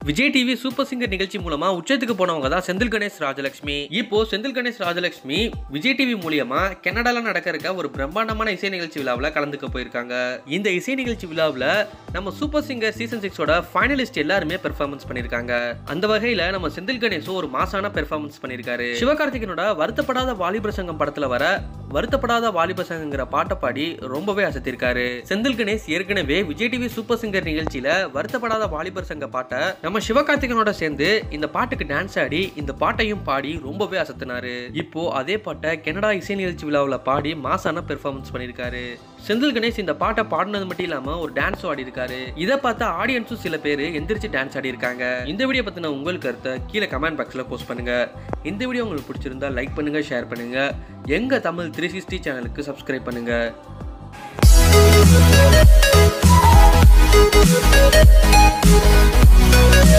Vijay TV super singer நிகழ்ச்சி மூலமா உச்சத்துக்கு போனவங்க தான் செந்தில் கணேஷ் ராஜலட்சுமி இப்போ செந்தில் கணேஷ் ராஜலட்சுமி விஜய் டிவி மூலியமா கனடால நடக்க இருக்க ஒரு பிரம்மாண்டமான இசை நிகழ்ச்சி விழாவில் கலந்துக்க போயிருக்காங்க இந்த இசை நிகழ்ச்சி விழாவில் நம்ம சூப்பர் சிங்கர் சீசன் சிக்ஸோட ஃபைனலிஸ்ட் எல்லாருமே பெர்ஃபார்மன்ஸ் பண்ணியிருக்காங்க அந்த வகையில நம்ம செந்தில் கணேஷும் ஒரு மாசான பெர்ஃபார்மன்ஸ் பண்ணியிருக்காரு சிவகார்த்திகனோட வருத்தப்படாத வாலிபர் சங்கம் படத்துல வர வருத்தப்படாத வாலிபர் சங்கங்கிற பாட்டை பாடி ரொம்பவே அசத்திருக்காரு செந்தில் கணேஷ் ஏற்கனவே விஜய் டிவி சூப்பர் சிங்கர் நிகழ்ச்சியில வருத்தப்படாத வாலிபர் சங்க பாட்டை நம்ம சிவகார்த்திகனோட சேர்ந்து இந்த பாட்டுக்கு டான்ஸ் ஆடி இந்த பாட்டையும் பாடி ரொம்பவே அசத்தினாரு இப்போ அதே பாட்டை கனடா இசை நிகழ்ச்சி விழாவில் பாடி மாசான பெர்ஃபார்மன்ஸ் பண்ணியிருக்காரு செந்தில் கணேஷ் இந்த பாட்டை பாடினது மட்டும் இல்லாம ஒரு டான்ஸும் ஆடி இருக்காரு இதை பார்த்தா ஆடியன்ஸும் சில பேர் எந்திரிச்சு டான்ஸ் ஆடி இருக்காங்க இந்த வீடியோ பத்தின உங்கள் கருத்தை கீழே கமெண்ட் பாக்ஸ்ல போஸ்ட் பண்ணுங்க இந்த வீடியோ உங்களுக்கு பிடிச்சிருந்தா லைக் பண்ணுங்க ஷேர் பண்ணுங்க எங்க தமிழ் த்ரீ சிக்ஸ்டி சேனலுக்கு சப்ஸ்கிரைப் பண்ணுங்க Thank you.